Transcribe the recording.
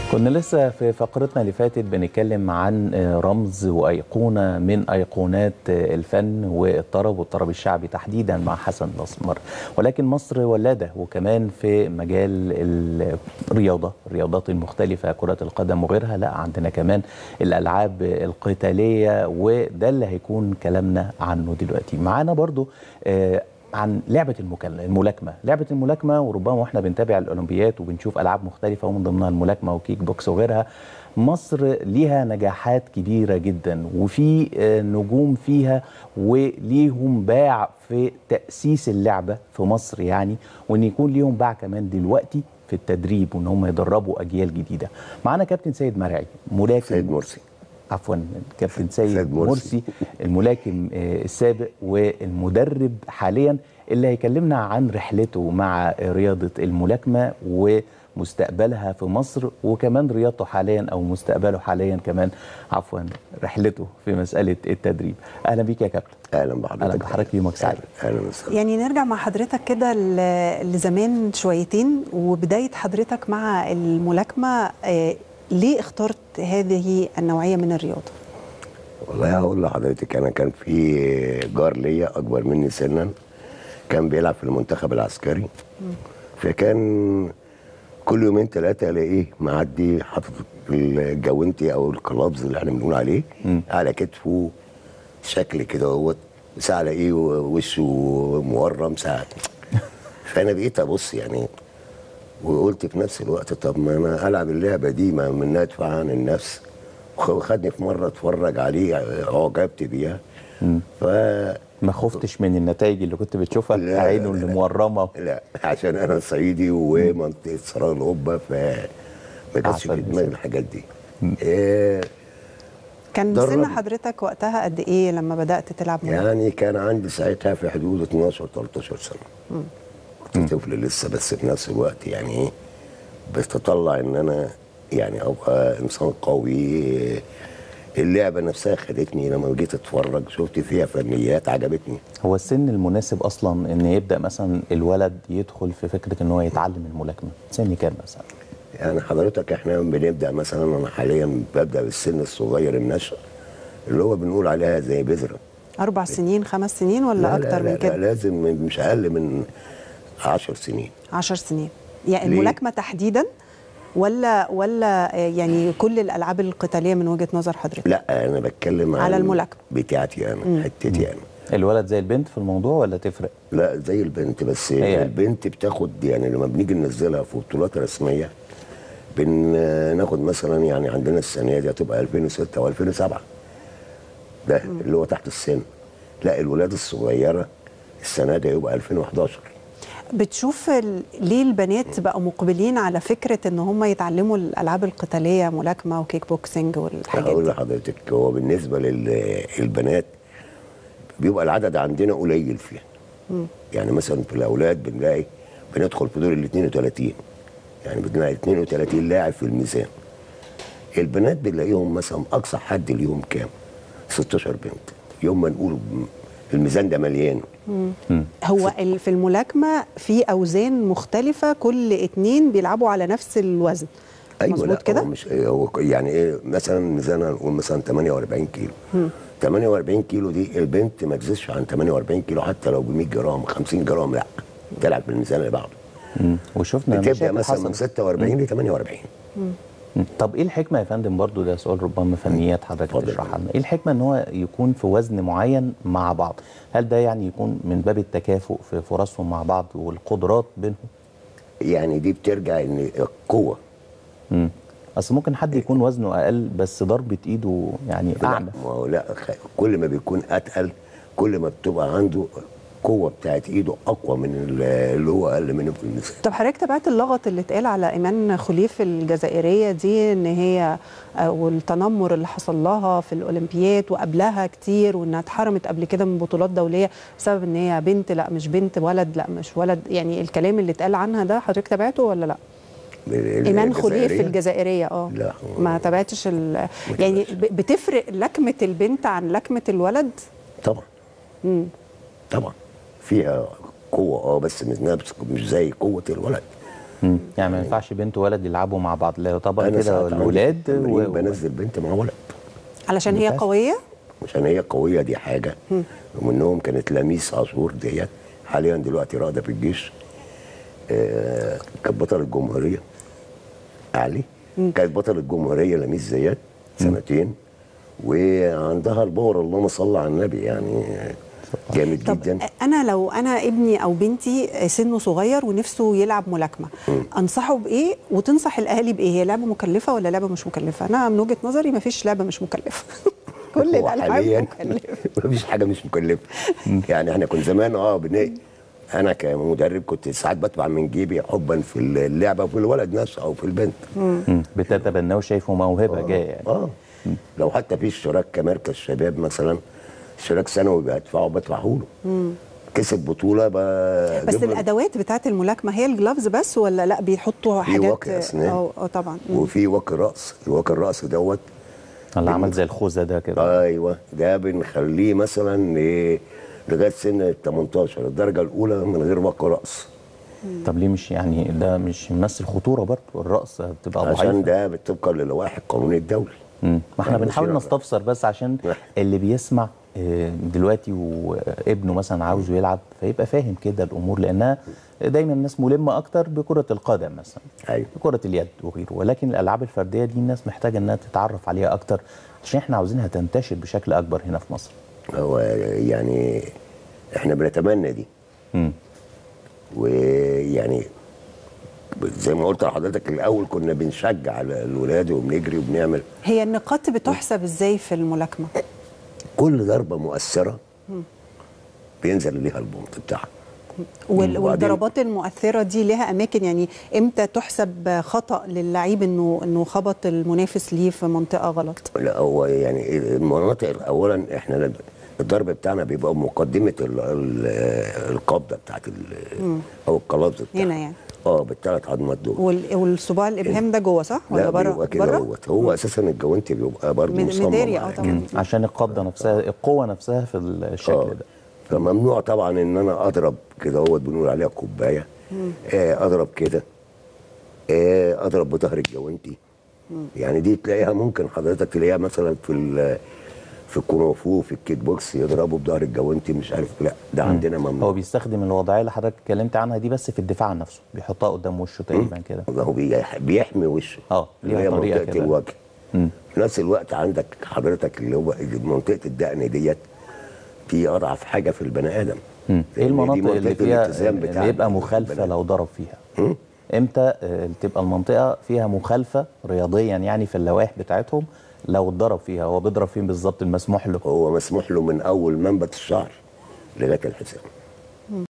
كنا لسه في فقرتنا اللي فاتت بنتكلم عن رمز وأيقونة من أيقونات الفن والطرب والطرب الشعبي تحديدا مع حسن الأسمر ولكن مصر ولادة وكمان في مجال الرياضة الرياضات المختلفة كرة القدم وغيرها لا عندنا كمان الألعاب القتالية وده اللي هيكون كلامنا عنه دلوقتي معانا برضو عن لعبة الملاكمة لعبة الملاكمة وربما واحنا بنتابع الأولمبيات وبنشوف ألعاب مختلفة ومن ضمنها الملاكمة وكيك بوكس وغيرها مصر ليها نجاحات كبيرة جدا وفي نجوم فيها وليهم باع في تأسيس اللعبة في مصر يعني وان يكون ليهم باع كمان دلوقتي في التدريب وان هم يدربوا أجيال جديدة معانا كابتن سيد مرعي ملاكم سيد مرسي عفوا كابتن سيد, سيد مرسي. مرسي الملاكم السابق والمدرب حاليا اللي هيكلمنا عن رحلته مع رياضة الملاكمة ومستقبلها في مصر وكمان رياضته حاليا أو مستقبله حاليا كمان عفوا رحلته في مسألة التدريب أهلا بيك يا كابتن أهلا بحضرتك أهلا بحضرتك يومك سعيد أهلا وسهلا يعني نرجع مع حضرتك كده لزمان شويتين وبداية حضرتك مع الملاكمة ليه اخترت هذه النوعية من الرياضة؟ والله هقول لحضرتك أنا كان في جار ليا أكبر مني سنا كان بيلعب في المنتخب العسكري فكان كل يومين ثلاثة ألاقيه معدي حاطط الجوانتي أو الكلابز اللي احنا بنقول عليه م. على كتفه شكل كده اهوت ساعة ألاقيه وشه مورم ساعة فأنا بقيت أبص يعني وقلت في نفس الوقت طب ما انا العب اللعبه دي ما منها دفاع عن النفس وخدني في مره اتفرج عليه اعجبت بيها ف ما خفتش من النتائج اللي كنت بتشوفها عينه اللي مورمه لا عشان انا صعيدي ومنطقه سراج القبه ف ما كانتش في دماغي الحاجات دي إيه كان سن حضرتك وقتها قد ايه لما بدات تلعب ملاكمه؟ يعني كان عندي ساعتها في حدود 12 13 سنه م. كنت طفل لسه بس في نفس الوقت يعني ايه بتطلع ان انا يعني ابقى انسان قوي اللعبه نفسها خدتني لما جيت اتفرج شفت فيها فنيات عجبتني هو السن المناسب اصلا ان يبدا مثلا الولد يدخل في فكره ان هو يتعلم الملاكمه سن كام مثلا يعني حضرتك احنا بنبدا مثلا انا حاليا ببدا بالسن الصغير النشأ اللي هو بنقول عليها زي بذره اربع سنين خمس سنين ولا لا اكتر لا من كده لا لازم مش اقل من 10 سنين 10 سنين يعني الملاكمه تحديدا ولا ولا يعني كل الالعاب القتاليه من وجهه نظر حضرتك لا انا بتكلم على الملاكمه بتاعتي انا حتتي انا الولد زي البنت في الموضوع ولا تفرق لا زي البنت بس هي البنت بتاخد يعني لما بنيجي ننزلها في بطولات رسميه بناخد مثلا يعني عندنا السنه دي هتبقى 2006 او 2007 ده م. اللي هو تحت السن لا الولاد الصغيره السنه دي يبقى 2011 بتشوف ليه البنات بقوا مقبلين على فكره ان هم يتعلموا الالعاب القتاليه ملاكمه وكيك بوكسنج والحاجات هقول لحضرتك هو بالنسبه للبنات بيبقى العدد عندنا قليل فيها م. يعني مثلا في الاولاد بنلاقي بندخل في دور ال 32 يعني بنلاقي 32 لاعب في الميزان البنات بنلاقيهم مثلا اقصى حد ليهم كام 16 بنت يوم ما نقول الميزان ده مليان مم. هو في الملاكمه في اوزان مختلفه كل اتنين بيلعبوا على نفس الوزن ايوه مظبوط كده مش هو يعني ايه مثلا ميزان هنقول مثلا 48 كيلو مم. 48 كيلو دي البنت ما تزيدش عن 48 كيلو حتى لو ب 100 جرام 50 جرام لا تلعب بالميزان اللي بعده وشفنا بتبدا مثلا من 46 ل 48 مم. طب ايه الحكمه يا فندم برضو ده سؤال ربما فنيات حضرتك تشرحها لنا ايه الحكمه ان هو يكون في وزن معين مع بعض هل ده يعني يكون من باب التكافؤ في فرصهم مع بعض والقدرات بينهم يعني دي بترجع ان القوه امم اصل ممكن حد يكون وزنه اقل بس ضربه ايده يعني اعنف لا ما هو لا كل ما بيكون اتقل كل ما بتبقى عنده القوه بتاعت ايده اقوى من اللي هو اقل منه في الميزان طب حضرتك تابعت اللغط اللي اتقال على ايمان خليف الجزائريه دي ان هي والتنمر اللي حصل لها في الاولمبياد وقبلها كتير وانها اتحرمت قبل كده من بطولات دوليه بسبب ان هي بنت لا مش بنت ولد لا مش ولد يعني الكلام اللي اتقال عنها ده حضرتك تابعته ولا لا؟ ايمان خليف الجزائريه اه لا ما تابعتش يعني بتفرق لكمه البنت عن لكمه الولد؟ طبعا امم طبعا فيها قوه اه بس مش مش زي قوه الولد مم. يعني ما ينفعش بنت وولد يلعبوا مع بعض لا طبعا انا كده ساعات عندي الولاد تمرين و... بنزل بنت مع ولد علشان هي بس. قويه عشان هي قويه دي حاجه ومنهم كانت لميس عاشور ديت حاليا دلوقتي رائده في الجيش آه كانت بطله الجمهوريه علي كانت بطله الجمهوريه لميس زياد سنتين وعندها البور اللهم صل على النبي يعني جامد طب جدا انا لو انا ابني او بنتي سنه صغير ونفسه يلعب ملاكمه انصحه بايه وتنصح الاهالي بايه هي لعبه مكلفه ولا لعبه مش مكلفه انا من وجهه نظري ما فيش لعبه مش مكلفه كل هو الالعاب حاليا مكلفه مفيش حاجه مش مكلفه يعني احنا كنا زمان اه بن انا كمدرب كنت ساعات بدفع من جيبي حبا في اللعبه وفي الولد نفسه او في البنت مم. بتتبناه وشايفه موهبه جايه يعني اه لو حتى في اشتراك كمركز شباب مثلا اشتراك سنوي بدفعه بدفعه له كسب بطوله بس بجيب له- الادوات بتاعت الملاكمه هي الجلافز بس ولا لا بيحطوا في حاجات واقي أسنان. اه اه طبعا مم. وفي واقي راس الواقي الراس دوت اللي عمل زي الخوذه ده كده ايوه ده بنخليه مثلا إيه لغايه سن ال 18 الدرجه الاولى من غير واقي راس طب ليه مش يعني ده مش يمثل خطوره برضه الرأس هتبقى عشان ضعيفه ده طبقا للوائح القانوني الدولي مم. ما احنا يعني بنحاول مش- نستفسر بس عشان نعم. اللي بيسمع آه، دلوقتي وابنه مثلا عاوزه يلعب فيبقى فاهم كده الامور لانها دايما الناس ملمه اكتر بكره القدم مثلا ايوه كره اليد وغيره ولكن الالعاب الفرديه دي الناس محتاجه انها تتعرف عليها اكتر عشان احنا عاوزينها تنتشر بشكل اكبر هنا في مصر هو يعني احنا بنتمنى دي مم. ويعني زي ما قلت لحضرتك الاول كنا بنشجع الولاد وبنجري وبنعمل هي النقاط بتحسب ازاي في الملاكمه كل ضربه مؤثره بينزل ليها البونت بتاعها وال- وبعدين- والضربات المؤثره دي لها اماكن يعني امتى تحسب خطا للعيب انه انه خبط المنافس ليه في منطقه غلط لا هو يعني المناطق اولا احنا الضرب بتاعنا بيبقى مقدمه ال ال القبضه بتاعت ال- او القلابز بتاعها هنا يعني. اه بالثلاث عظمات دول وال- والصباع الابهام ده جوه صح ولا لا بره بيبقى كده بره هوت هو اساسا الجوانتي بيبقى برضه من- مصمم مداري، اه على طبعا. كده. مم. عشان القبضه نفسها القوه نفسها في الشكل آه. ده فممنوع طبعا ان انا اضرب كده هو بنقول عليها كوبايه آه اضرب كده آه اضرب بظهر الجوانتي يعني دي تلاقيها ممكن حضرتك تلاقيها مثلا في ال- في الكونغ في الكيك بوكس يضربوا بظهر الجوانتي مش عارف لا ده عندنا هو ممنوع بيستخدم الوضعيه اللي حضرتك اتكلمت عنها دي بس في الدفاع عن نفسه بيحطها قدام وشه تقريبا كده هو بيح- بيحمي وشه اه، اللي ليها هي طريقة منطقه كده. الوجه مم. في نفس الوقت عندك حضرتك اللي هو منطقه الدقن ديت دي اضعف حاجه في البني ادم مم. ايه لأن دي المناطق اللي منطقة فيها الالتزام بتاع اللي يبقى البني مخالفه آدم. لو ضرب فيها امتى آه، تبقى المنطقه فيها مخالفه رياضيا يعني في اللوائح بتاعتهم لو اتضرب فيها هو بيضرب فين بالظبط المسموح له هو مسموح له من اول منبت الشعر لغايه الحزام